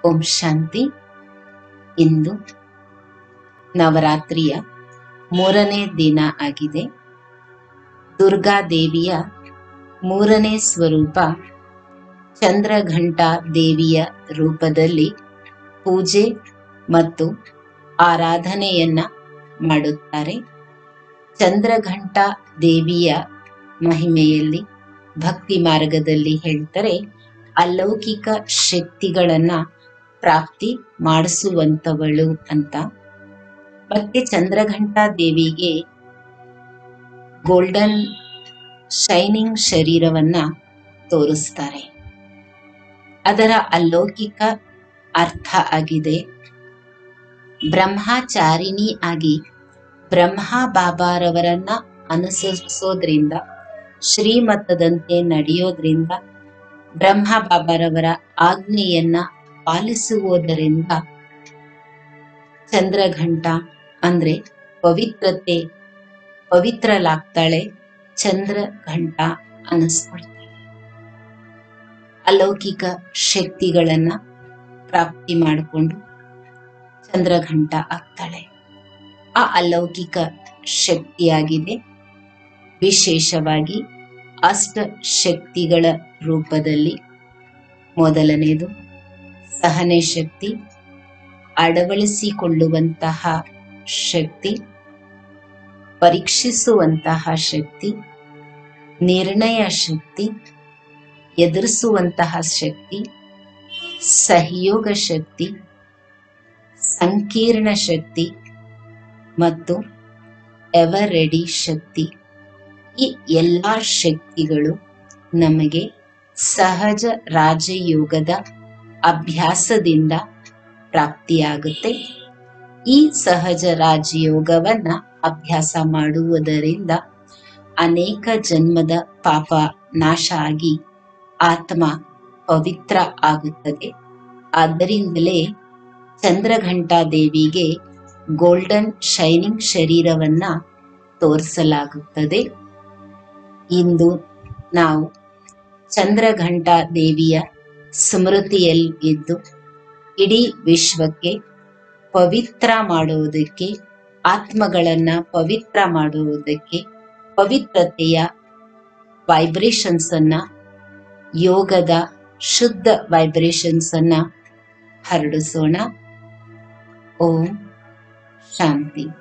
ಓಂ ಶಾಂತಿ ಇಂದು ನವರಾತ್ರಿಯ ಮೂರನೇ ದಿನ ಆಗಿದೆ ದುರ್ಗಾದೇವಿಯ ಮೂರನೇ ಸ್ವರೂಪ ಚಂದ್ರಘಂಟಾ ದೇವಿಯ ರೂಪದಲ್ಲಿ ಪೂಜೆ ಮತ್ತು ಆರಾಧನೆಯನ್ನ ಮಾಡುತ್ತಾರೆ ಚಂದ್ರಘಂಟಾ ದೇವಿಯ ಮಹಿಮೆಯಲ್ಲಿ ಭಕ್ತಿ ಮಾರ್ಗದಲ್ಲಿ ಹೇಳ್ತಾರೆ ಅಲೌಕಿಕ ಶಕ್ತಿಗಳನ್ನ ಪ್ರಾಪ್ತಿ ಮಾಡಿಸುವಂತವಳು ಅಂತ ಮತ್ತೆ ಚಂದ್ರಘಂಟಾ ದೇವಿಗೆ ಗೋಲ್ಡನ್ ಶೈನಿಂಗ್ ಶರೀರವನ್ನ ತೋರಿಸ್ತಾರೆ ಅದರ ಅಲೌಕಿಕ ಅರ್ಥ ಆಗಿದೆ ಬ್ರಹ್ಮಚಾರಿಣಿ ಆಗಿ ಬ್ರಹ್ಮ ಬಾಬಾರವರನ್ನ ಅನುಸರಿಸೋದ್ರಿಂದ ಶ್ರೀಮತದಂತೆ ನಡೆಯೋದ್ರಿಂದ ಬ್ರಹ್ಮ ಬಾಬಾರವರ ಆಜ್ಞೆಯನ್ನ ಪಾಲಿಸುವುದರಿಂದ ಚಂದ್ರಘಂಟ ಅಂದ್ರೆ ಪವಿತ್ರತೆ ಪವಿತ್ರಲಾಗ್ತಾಳೆ ಚಂದ್ರಘಂಟ ಅನ್ನಿಸ್ಕೊಳ್ತಾಳೆ ಅಲೌಕಿಕ ಶಕ್ತಿಗಳನ್ನ ಪ್ರಾಪ್ತಿ ಮಾಡಿಕೊಂಡು ಚಂದ್ರಘಂಟ ಆಗ್ತಾಳೆ ಆ ಅಲೌಕಿಕ ಶಕ್ತಿಯಾಗಿದೆ ವಿಶೇಷವಾಗಿ ಅಷ್ಟ ಶಕ್ತಿಗಳ ರೂಪದಲ್ಲಿ ಮೊದಲನೇದು ಸಹನೆ ಶಕ್ತಿ ಅಳವಡಿಸಿಕೊಳ್ಳುವಂತಹ ಶಕ್ತಿ ಪರೀಕ್ಷಿಸುವಂತಹ ಶಕ್ತಿ ನಿರ್ಣಯ ಶಕ್ತಿ ಎದುರಿಸುವಂತಹ ಶಕ್ತಿ ಸಹಯೋಗ ಶಕ್ತಿ ಸಂಕೀರ್ಣ ಶಕ್ತಿ ಮತ್ತು ಎವರ್ ರೆಡಿ ಶಕ್ತಿ ಈ ಎಲ್ಲ ಶಕ್ತಿಗಳು ನಮಗೆ ಸಹಜ ರಾಜಯೋಗದ ಅಭ್ಯಾಸದಿಂದ ಪ್ರಾಪ್ತಿಯಾಗುತ್ತೆ ಈ ಸಹಜ ರಾಜಯೋಗವನ್ನ ಅಭ್ಯಾಸ ಮಾಡುವುದರಿಂದ ಅನೇಕ ಜನ್ಮದ ಪಾಪ ನಾಶ ಆಗಿ ಆತ್ಮ ಪವಿತ್ರ ಆಗುತ್ತದೆ ಆದ್ದರಿಂದಲೇ ಚಂದ್ರಘಂಟಾ ದೇವಿಗೆ ಗೋಲ್ಡನ್ ಶೈನಿಂಗ್ ಶರೀರವನ್ನ ತೋರಿಸಲಾಗುತ್ತದೆ ಇಂದು ನಾವು ಚಂದ್ರಘಂಟಾ ದೇವಿಯ ಸ್ಮೃತಿಯಲ್ಲಿ ಇದ್ದು ಇಡೀ ವಿಶ್ವಕ್ಕೆ ಪವಿತ್ರ ಮಾಡುವುದಕ್ಕೆ ಆತ್ಮಗಳನ್ನ ಪವಿತ್ರ ಮಾಡುವುದಕ್ಕೆ ಪವಿತ್ರತೆಯ ವೈಬ್ರೇಷನ್ಸ್ ಅನ್ನ ಯೋಗದ ಶುದ್ಧ ವೈಬ್ರೇಷನ್ಸ್ ಅನ್ನ ಹರಡಿಸೋಣ ಓಂ ಶಾಂತಿ